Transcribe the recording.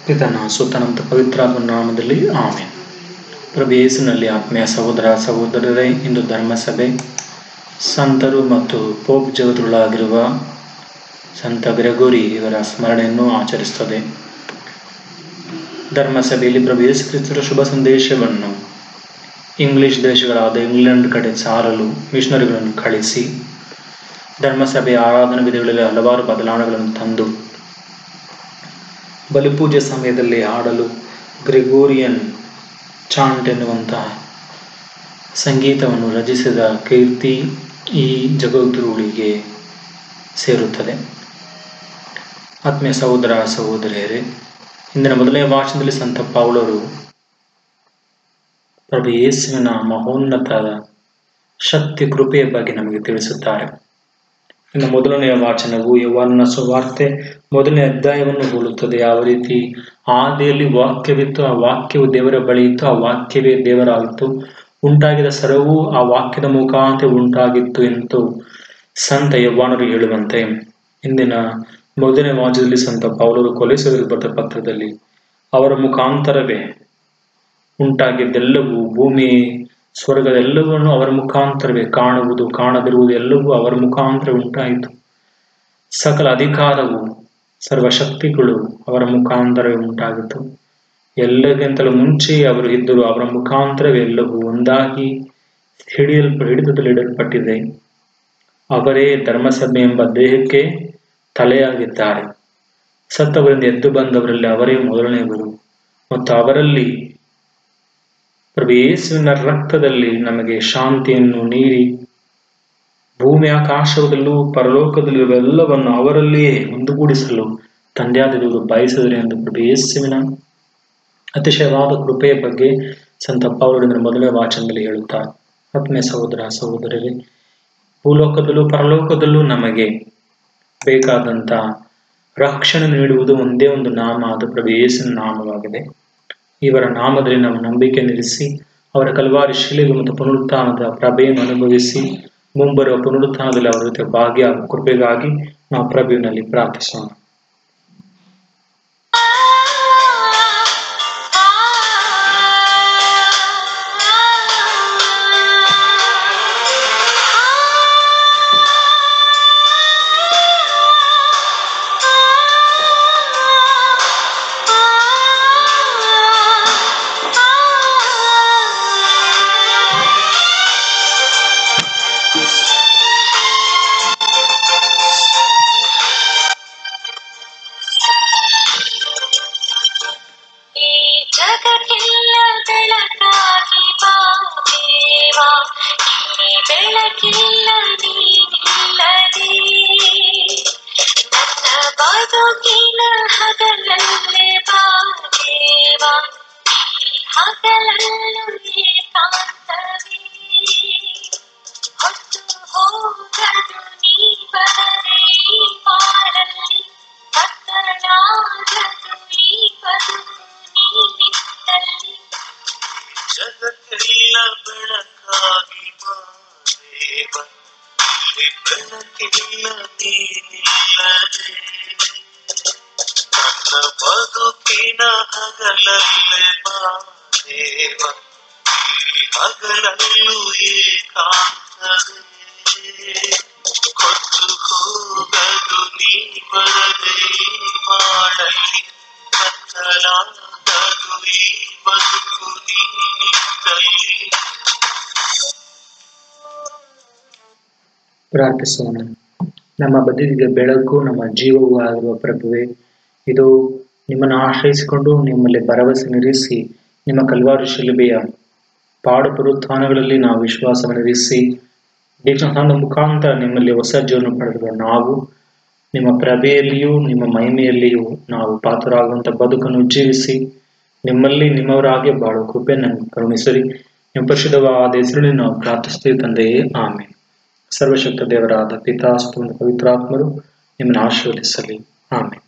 ಪಿತನ ಸುತ್ತನಂತ ಪವಿತ್ರಾತ್ಮ ನಾಮದಲ್ಲಿ ಆಮೇನ್ ಪ್ರಭು ಯೇಸುನಲ್ಲಿ ಆತ್ಮೀಯ ಸಹೋದರ ಸಹೋದರರೇ ಇಂದು ಧರ್ಮಸಭೆ ಸಂತರು ಮತ್ತು ಪೋಪ್ ಜಗತ್ತುಗಳಾಗಿರುವ ಸಂತ ಗ್ರೆಗೋರಿ ಇವರ ಸ್ಮರಣೆಯನ್ನು ಆಚರಿಸುತ್ತದೆ ಧರ್ಮಸಭೆಯಲ್ಲಿ ಪ್ರಭು ಯೇಸು ಕ್ರಿಸ್ತರ ಶುಭ ಸಂದೇಶವನ್ನು ಇಂಗ್ಲಿಷ್ ದೇಶಗಳಾದ ಇಂಗ್ಲೆಂಡ್ ಕಡೆ ಸಾರಲು ಮಿಷನರಿಗಳನ್ನು ಕಳಿಸಿ ಧರ್ಮಸಭೆಯ ಆರಾಧನಾ ವಿಧಿಗಳಲ್ಲಿ ಹಲವಾರು ಬದಲಾವಣೆಗಳನ್ನು ತಂದು ಬಲಿಪೂಜೆ ಸಮಯದಲ್ಲಿ ಹಾಡಲು ಗ್ರೆಗೋರಿಯನ್ ಚಾಂಟ್ ಎನ್ನುವಂತಹ ಸಂಗೀತವನ್ನು ರಚಿಸಿದ ಕೀರ್ತಿ ಈ ಜಗದ್ಗುರುಗಳಿಗೆ ಸೇರುತ್ತದೆ ಆತ್ಮೀಯ ಸಹೋದರ ಸಹೋದರಿಯರೇ ಇಂದಿನ ಮೊದಲನೇ ಭಾಷಣದಲ್ಲಿ ಸಂತ ಪೌಳರು ಪ್ರಭು ಯೇಸುವಿನ ಮಹೋನ್ನತ ಶಕ್ತಿ ಕೃಪೆಯ ಬಗ್ಗೆ ನಮಗೆ ತಿಳಿಸುತ್ತಾರೆ ಇನ್ನು ಮೊದಲನೆಯ ವಾಚನವು ಯವನ್ನ ಸುವಾರ್ತೆ ಮೊದಲನೇ ಅಧ್ಯಾಯವನ್ನು ಹೋಲುತ್ತದೆ ಯಾವ ರೀತಿ ಆದಿಯಲ್ಲಿ ವಾಕ್ಯವಿತ್ತು ಆ ವಾಕ್ಯವು ದೇವರ ಬಳಿ ಇತ್ತು ಆ ವಾಕ್ಯವೇ ದೇವರಾಗಿತ್ತು ಉಂಟಾಗಿದ ಸರ್ವವು ಆ ವಾಕ್ಯದ ಮುಖಾಂತರ ಉಂಟಾಗಿತ್ತು ಎಂದು ಸಂತ ಯವ್ವಾನರು ಹೇಳುವಂತೆ ಇಂದಿನ ಮೊದಲನೇ ವಾಚದಲ್ಲಿ ಸಂತ ಪೌಲರು ಕೊಲೆಸರಿಗೆ ಬರೆದ ಪತ್ರದಲ್ಲಿ ಅವರ ಮುಖಾಂತರವೇ ಉಂಟಾಗಿದ್ದೆಲ್ಲವೂ ಭೂಮಿ ಸ್ವರ್ಗದೆಲ್ಲವನ್ನು ಅವರ ಮುಖಾಂತರವೇ ಕಾಣುವುದು ಕಾಣದಿರುವುದು ಎಲ್ಲವೂ ಅವರ ಮುಖಾಂತರ ಉಂಟಾಯಿತು ಸಕಲ ಅಧಿಕಾರವು ಸರ್ವಶಕ್ತಿಗಳು ಅವರ ಮುಖಾಂತರವೇ ಉಂಟಾಗಿತ್ತು ಎಲ್ಲಕ್ಕಿಂತಲೂ ಮುಂಚೆ ಅವರು ಇದ್ದರು ಅವರ ಮುಖಾಂತರವೇ ಎಲ್ಲವೂ ಒಂದಾಗಿ ಹಿಡಿಯಲ್ಪ ಹಿಡಿತದಲ್ಲಿ ಇಡಲ್ಪಟ್ಟಿದೆ ಅವರೇ ಧರ್ಮಸಭೆ ಎಂಬ ದೇಹಕ್ಕೆ ತಲೆಯಾಗಿದ್ದಾರೆ ಸತ್ತವರಿಂದ ಎದ್ದು ಬಂದವರಲ್ಲಿ ಅವರೇ ಮೊದಲನೆಯವರು ಮತ್ತು ಅವರಲ್ಲಿ ಪ್ರಭು ಯೇಸುವಿನ ರಕ್ತದಲ್ಲಿ ನಮಗೆ ಶಾಂತಿಯನ್ನು ನೀಡಿ ಭೂಮಿ ಆಕಾಶದಲ್ಲೂ ಪರಲೋಕದಲ್ಲಿರುವ ಎಲ್ಲವನ್ನು ಅವರಲ್ಲಿಯೇ ಒಂದುಗೂಡಿಸಲು ತಂದೆಯಾದ ದೇವರು ಬಯಸಿದರೆ ಎಂದು ಪ್ರಭು ಯೇಸುವಿನ ಅತಿಶಯವಾದ ಕೃಪೆಯ ಬಗ್ಗೆ ಸಂತ ಪೌರಡಿನ ಮೊದಲನೇ ವಾಚನದಲ್ಲಿ ಹೇಳುತ್ತಾರೆ ಆತ್ಮೀಯ ಸಹೋದರ ಸಹೋದರರೇ ಭೂಲೋಕದಲ್ಲೂ ಪರಲೋಕದಲ್ಲೂ ನಮಗೆ ಬೇಕಾದಂತ ರಕ್ಷಣೆ ನೀಡುವುದು ಒಂದೇ ಒಂದು ನಾಮ ಅದು ಪ್ರಭು ಯೇಸುವಿನ ನಾಮವಾಗಿದೆ ಇವರ ನಾಮದಲ್ಲಿ ನಾವು ನಂಬಿಕೆ ನಿಲ್ಲಿಸಿ ಅವರ ಕಲ್ವಾರಿ ಶಿಲೆಗೆ ಮತ್ತು ಪುನರುತ್ಥಾನದ ಪ್ರಭೆಯನ್ನು ಅನುಭವಿಸಿ ಮುಂಬರುವ ಪುನರುತ್ಥಾನದಲ್ಲಿ ಅವರ ಜೊತೆ ಭಾಗ್ಯ ಕೃಪೆಗಾಗಿ ನಾವು ಪ್ರಭುವಿನಲ್ಲಿ ಪ್ರಾರ್ಥಿಸೋಣ ಈ ಜಗಕ್ಕೆಲ್ಲ ಬೆಳಕಾಗಿ ಬಾ ದೇವಾ ಈ ಬೆಳಕಿಲ್ಲ ನೀನಿಲ್ಲದೆ ನನ್ನ ಬದುಕಿನ ಹಗಲಲ್ಲೇ ಬಾ ದೇವಾ ಈ ಹಗಲಲ್ಲೂ ಏಕಾಂತವೇ ಹೊತ್ತು ಹೋಗಲು ನೀ ಬರದೆ ಈ ಬಾಳಲ್ಲಿ ಕತ್ತಲಾಗದು ಈ ಬದುಕು ನೀನಿದ್ದಲ್ಲಿ ಜಗತ್ತೆಲ್ಲ ಬೆಳಕಾಗಿ ಬಾರೇವ ಇಲ್ಲಿ ಬೆಳಕಿಲ್ಲ ನೀನಿಲ್ಲದೆ ನನ್ನ ಬದುಕಿನ ಹಗಲಲ್ಲೇ ಬಾರೇವ ಈ ಹಗಲಲ್ಲೂ ಏಕಾಂತವೇ ಕೊಟ್ಟು ಹೋಗದು ನೀ ಬರದೆ ಈ ಮಾಡಲಿ ಕತ್ತಲಾಗದು ಈ ಬದುಕು ನೀನಿದ್ದಲ್ಲಿ ಪ್ರಾರ್ಥಿಸೋಣ ನಮ್ಮ ಬದುಕಿಗೆ ಬೆಳಕು ನಮ್ಮ ಜೀವವೂ ಆಗಿರುವ ಪ್ರಭುವೆ ಇದು ನಿಮ್ಮನ್ನು ಆಶ್ರಯಿಸಿಕೊಂಡು ನಿಮ್ಮಲ್ಲಿ ಭರವಸೆ ನಿರಿಸಿ ನಿಮ್ಮ ಕಲ್ವಾರು ಶಿಲುಬೆಯ ಪಾಡು ಪುರುತ್ಥಾನಗಳಲ್ಲಿ ನಾವು ವಿಶ್ವಾಸವನ್ನು ಇರಿಸಿ ದೀಕ್ಷಾಸ್ಥಾನದ ಮುಖಾಂತರ ನಿಮ್ಮಲ್ಲಿ ಹೊಸ ಜೀವನ ಪಡೆದ ನಾವು ನಿಮ್ಮ ಪ್ರಭೆಯಲ್ಲಿಯೂ ನಿಮ್ಮ ಮಹಿಮೆಯಲ್ಲಿಯೂ ನಾವು ಪಾತ್ರರಾಗುವಂಥ ಬದುಕನ್ನು ಜೀವಿಸಿ ನಿಮ್ಮಲ್ಲಿ ನಿಮ್ಮವರಾಗಿ ಬಾಳು ಕೃಪೆ ನಮಗೆ ಕರುಣಿಸಿರಿ ನಿಮ್ಮ ಪರಿಶುದ್ಧವಾದ ಹೆಸರಿನಲ್ಲಿ ನಾವು ಪ್ರಾರ್ಥಿಸ್ತೀವಿ ತಂದೆಯೇ ಆಮೇಲೆ ಸರ್ವಶಕ್ತ ದೇವರಾದ ಪಿತಾಸ್ತು ಪವಿತ್ರಾತ್ಮರು ನಿಮ್ಮನ್ನು ಆಶೀರ್ವದಿಸಲಿ ಆಮೇಲೆ